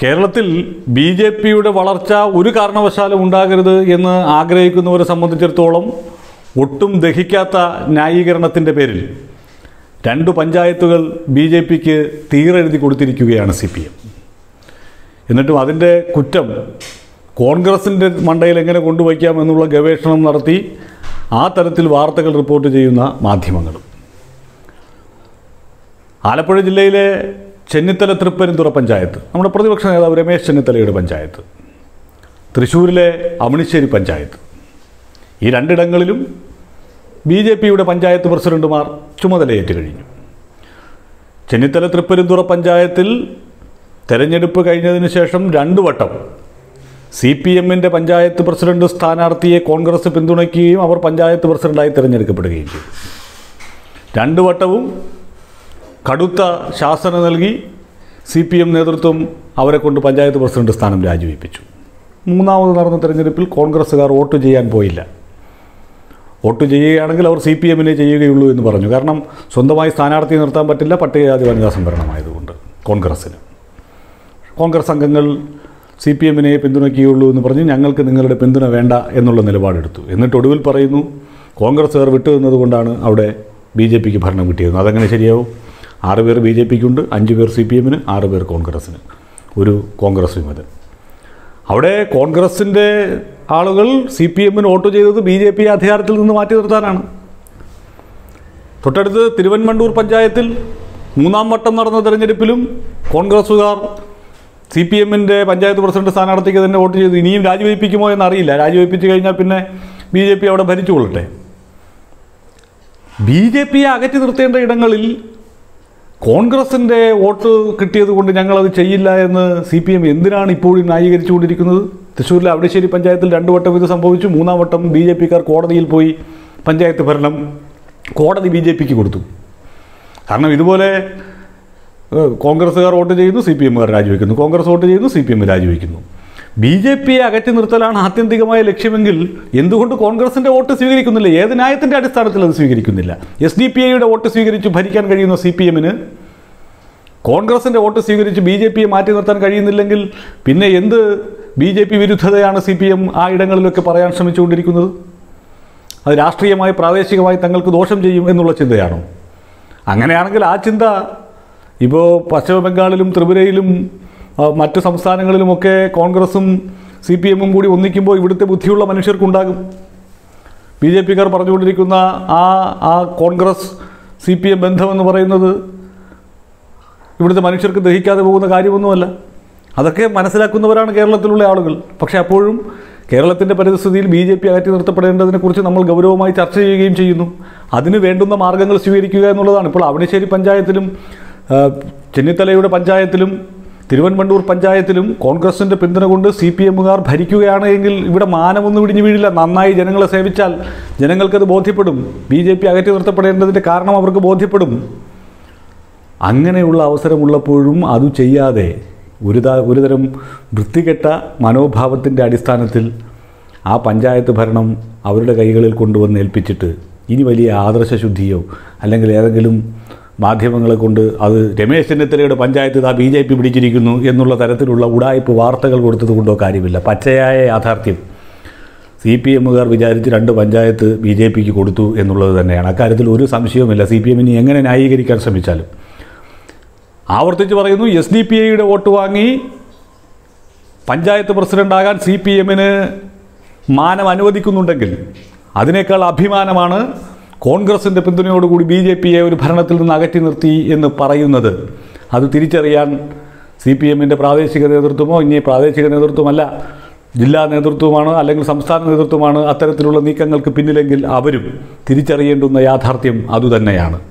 കേരളത്തിൽ B J പിയുടെ വളർച്ച ഒരു കാരണവശാലും ഉണ്ടാകരുത് എന്ന് ആഗ്രഹിക്കുന്നവരെ സംബന്ധിച്ചിടത്തോളം ഒട്ടും ദഹിക്കാത്ത ന്യായീകരണത്തിൻ്റെ പേരിൽ രണ്ട് പഞ്ചായത്തുകൾ ബി ജെ പിക്ക് തീരെഴുതി കൊടുത്തിരിക്കുകയാണ് സി പി എം എന്നിട്ടും അതിൻ്റെ കുറ്റം കോൺഗ്രസിൻ്റെ മണ്ടയിൽ എങ്ങനെ കൊണ്ടുവയ്ക്കാം എന്നുള്ള ഗവേഷണം നടത്തി ആ തരത്തിൽ വാർത്തകൾ റിപ്പോർട്ട് ചെയ്യുന്ന മാധ്യമങ്ങളും ആലപ്പുഴ ജില്ലയിലെ ചെന്നിത്തല തൃപ്പരുന്തുറ പഞ്ചായത്ത് നമ്മുടെ പ്രതിപക്ഷ നേതാവ് രമേശ് ചെന്നിത്തലയുടെ പഞ്ചായത്ത് തൃശ്ശൂരിലെ അമണിശ്ശേരി പഞ്ചായത്ത് ഈ രണ്ടിടങ്ങളിലും ബി ജെ പിയുടെ പഞ്ചായത്ത് പ്രസിഡന്റുമാർ ചുമതലയേറ്റ് കഴിഞ്ഞു ചെന്നിത്തല തൃപ്പരുന്തുറ പഞ്ചായത്തിൽ തെരഞ്ഞെടുപ്പ് കഴിഞ്ഞതിന് ശേഷം രണ്ടു വട്ടം സി പി എമ്മിൻ്റെ പഞ്ചായത്ത് പ്രസിഡന്റ് സ്ഥാനാർത്ഥിയെ കോൺഗ്രസ് പിന്തുണയ്ക്കുകയും അവർ പഞ്ചായത്ത് പ്രസിഡന്റായി തിരഞ്ഞെടുക്കപ്പെടുകയും ചെയ്തു രണ്ടു വട്ടവും കടുത്ത ശാസന നൽകി സി പി എം നേതൃത്വം അവരെ കൊണ്ട് പഞ്ചായത്ത് പ്രസിഡന്റ് സ്ഥാനം രാജിവെപ്പിച്ചു മൂന്നാമത് നടന്ന തെരഞ്ഞെടുപ്പിൽ കോൺഗ്രസ്സുകാർ വോട്ട് ചെയ്യാൻ പോയില്ല വോട്ട് ചെയ്യുകയാണെങ്കിൽ അവർ സി പി എമ്മിനെ ചെയ്യുകയുള്ളൂ എന്ന് പറഞ്ഞു കാരണം സ്വന്തമായി സ്ഥാനാർത്ഥിയെ നിർത്താൻ പറ്റില്ല പട്ടികജാതി വനിതാ സംവരണമായതുകൊണ്ട് കോൺഗ്രസ്സിന് കോൺഗ്രസ് അംഗങ്ങൾ സി പി എമ്മിനെ പിന്തുണയ്ക്കുകയുള്ളൂ എന്ന് പറഞ്ഞ് ഞങ്ങൾക്ക് നിങ്ങളുടെ പിന്തുണ വേണ്ട എന്നുള്ള നിലപാടെടുത്തു എന്നിട്ട് ഒടുവിൽ പറയുന്നു കോൺഗ്രസ്സുകാർ വിട്ടുനിന്നതുകൊണ്ടാണ് അവിടെ ബി ജെ പിക്ക് ഭരണം കിട്ടിയത് അതെങ്ങനെ ശരിയാവും ആറ് പേർ ബി ജെ പിക്കുണ്ട് അഞ്ച് പേർ സി പി എമ്മിന് ആറ് പേർ കോൺഗ്രസ്സിന് ഒരു കോൺഗ്രസ് വിമതൻ അവിടെ കോൺഗ്രസിൻ്റെ ആളുകൾ സി പി എമ്മിന് വോട്ട് ചെയ്തത് ബി ജെ പി അധികാരത്തിൽ നിന്ന് മാറ്റി നിർത്താനാണ് തൊട്ടടുത്ത് തിരുവൻമണ്ടൂർ പഞ്ചായത്തിൽ മൂന്നാം വട്ടം നടന്ന തെരഞ്ഞെടുപ്പിലും കോൺഗ്രസ്സുകാർ സി പി എമ്മിൻ്റെ പഞ്ചായത്ത് പ്രസിഡന്റ് സ്ഥാനാർത്ഥിക്ക് തന്നെ വോട്ട് ചെയ്തു ഇനിയും രാജിവെപ്പിക്കുമോ എന്നറിയില്ല രാജിവെപ്പിച്ച് കഴിഞ്ഞാൽ പിന്നെ ബി ജെ പി അവിടെ ഭരിച്ചുകൊള്ളട്ടെ ബി ജെ പിയെ അകറ്റി നിർത്തേണ്ട ഇടങ്ങളിൽ കോൺഗ്രസിൻ്റെ വോട്ട് കിട്ടിയത് കൊണ്ട് ഞങ്ങളത് ചെയ്യില്ല എന്ന് സി പി എം എന്തിനാണ് ഇപ്പോഴും ന്യായീകരിച്ചുകൊണ്ടിരിക്കുന്നത് തൃശ്ശൂരിലെ അവിടശ്ശേരി പഞ്ചായത്തിൽ രണ്ടു വട്ടം ഇത് സംഭവിച്ചു മൂന്നാം വട്ടം ബി ജെ പിക്കാർ കോടതിയിൽ പോയി പഞ്ചായത്ത് ഭരണം കോടതി ബി ജെ പിക്ക് കൊടുത്തു കാരണം ഇതുപോലെ ഏഹ്, കോൺഗ്രസ്സുകാർ വോട്ട് ചെയ്യുന്നു സി പി എമ്മുകാർ രാജിവെക്കുന്നു കോൺഗ്രസ് വോട്ട് ചെയ്യുന്നു സി പി എം രാജിവെക്കുന്നു ബി ജെ പിയെ അകറ്റി നിർത്തലാണ് ആത്യന്തികമായ ലക്ഷ്യമെങ്കിൽ എന്തുകൊണ്ട് കോൺഗ്രസിൻ്റെ വോട്ട് സ്വീകരിക്കുന്നില്ല ഏത് ന്യായത്തിൻ്റെ അടിസ്ഥാനത്തിൽ അത് സ്വീകരിക്കുന്നില്ല എസ് ഡി പി ഐയുടെ വോട്ട് സ്വീകരിച്ച് ഭരിക്കാൻ കഴിയുന്ന സി പി എമ്മിന് കോൺഗ്രസിൻ്റെ വോട്ട് സ്വീകരിച്ച് ബി ജെ പിയെ മാറ്റി നിർത്താൻ കഴിയുന്നില്ലെങ്കിൽ പിന്നെ എന്ത് ബി ജെ പി വിരുദ്ധതയാണ് സി പി എം ആ ഇടങ്ങളിലൊക്കെ പറയാൻ ശ്രമിച്ചുകൊണ്ടിരിക്കുന്നത് അത് രാഷ്ട്രീയമായി പ്രാദേശികമായി തങ്ങൾക്ക് ദോഷം ചെയ്യും എന്നുള്ള ചിന്തയാണോ അങ്ങനെയാണെങ്കിൽ ആ ചിന്ത ഇപ്പോൾ പശ്ചിമ ബംഗാളിലും ത്രിപുരയിലും ആ, മറ്റ് സംസ്ഥാനങ്ങളിലുമൊക്കെ കോൺഗ്രസും സി പി എമ്മും കൂടി ഒന്നിക്കുമ്പോൾ ഇവിടുത്തെ ബുദ്ധിയുള്ള മനുഷ്യർക്കുണ്ടാകും ബി ജെ പിക്കാർ പറഞ്ഞുകൊണ്ടിരിക്കുന്ന ആ ആ കോൺഗ്രസ് സി പി എം ബന്ധമെന്ന് പറയുന്നത് ഇവിടുത്തെ മനുഷ്യർക്ക് ദഹിക്കാതെ പോകുന്ന കാര്യമൊന്നുമല്ല അതൊക്കെ മനസ്സിലാക്കുന്നവരാണ് കേരളത്തിലുള്ള ആളുകൾ പക്ഷേ അപ്പോഴും കേരളത്തിൻ്റെ പരിസ്ഥിതിയിൽ ബി ജെ പി അകറ്റി നിർത്തപ്പെടേണ്ടതിനെക്കുറിച്ച് നമ്മൾ ഗൗരവമായി ചർച്ച ചെയ്യുകയും ചെയ്യുന്നു അതിന് വേണ്ടുന്ന മാർഗ്ഗങ്ങൾ സ്വീകരിക്കുക എന്നുള്ളതാണ് ഇപ്പോൾ അവണിശ്ശേരി പഞ്ചായത്തിലും ആ, ചെന്നിത്തലയുടെ പഞ്ചായത്തിലും തിരുവൻമണ്ടൂർ പഞ്ചായത്തിലും കോൺഗ്രസിൻ്റെ പിന്തുണ കൊണ്ട് സി പി എമ്മുകാർ ഭരിക്കുകയാണ് എങ്കിൽ ഇവിടെ മാനമൊന്നും ഇടിഞ്ഞു വീഴില്ല നന്നായി ജനങ്ങളെ സേവിച്ചാൽ ജനങ്ങൾക്കത് ബോധ്യപ്പെടും ബി ജെ പി അകറ്റി നിർത്തപ്പെടേണ്ടതിൻ്റെ കാരണം അവർക്ക് ബോധ്യപ്പെടും അങ്ങനെയുള്ള അവസരമുള്ളപ്പോഴും അത് ചെയ്യാതെ ഒരു ത- ഒരുതരം വൃത്തികെട്ട മനോഭാവത്തിൻ്റെ അടിസ്ഥാനത്തിൽ ആ പഞ്ചായത്ത് ഭരണം അവരുടെ കൈകളിൽ കൊണ്ടുവന്ന് ഏൽപ്പിച്ചിട്ട് ഇനി വലിയ ആദർശശുദ്ധിയോ അല്ലെങ്കിൽ ഏതെങ്കിലും മാധ്യമങ്ങളെ കൊണ്ട് അത് രമേശ് ചെന്നിത്തലയുടെ പഞ്ചായത്ത് ഇതാ ബി ജെ പി പിടിച്ചിരിക്കുന്നു എന്നുള്ള തരത്തിലുള്ള ഉടായ്പ് വാർത്തകൾ കൊടുത്തത് കൊണ്ടോ കാര്യമില്ല പച്ചയായ യാഥാർത്ഥ്യം സി പി എമ്മുകാർ വിചാരിച്ച് രണ്ട് പഞ്ചായത്ത് ബി ജെ പിക്ക് കൊടുത്തു എന്നുള്ളത് തന്നെയാണ് അക്കാര്യത്തിൽ ഒരു സംശയവുമില്ല സി പി എമ്മിനെ എങ്ങനെ ന്യായീകരിക്കാൻ ശ്രമിച്ചാലും ആവർത്തിച്ച് പറയുന്നു എസ് ഡി പി ഐയുടെ വോട്ട് വാങ്ങി പഞ്ചായത്ത് പ്രസിഡന്റാകാൻ സി പി എമ്മിന് മാനം അനുവദിക്കുന്നുണ്ടെങ്കിൽ അതിനേക്കാൾ അഭിമാനമാണ് കോൺഗ്രസിൻ്റെ പിന്തുണയോടുകൂടി ബി ജെ പിയെ ഒരു ഭരണത്തിൽ നിന്ന് അകറ്റി നിർത്തി എന്ന് പറയുന്നത് അത് തിരിച്ചറിയാൻ സി പി എമ്മിൻ്റെ പ്രാദേശിക നേതൃത്വമോ ഇനി പ്രാദേശിക നേതൃത്വമല്ല ജില്ലാ നേതൃത്വമാണ് അല്ലെങ്കിൽ സംസ്ഥാന നേതൃത്വമാണ് അത്തരത്തിലുള്ള നീക്കങ്ങൾക്ക് പിന്നിലെങ്കിൽ അവരും തിരിച്ചറിയേണ്ടുന്ന യാഥാർത്ഥ്യം അതുതന്നെയാണ്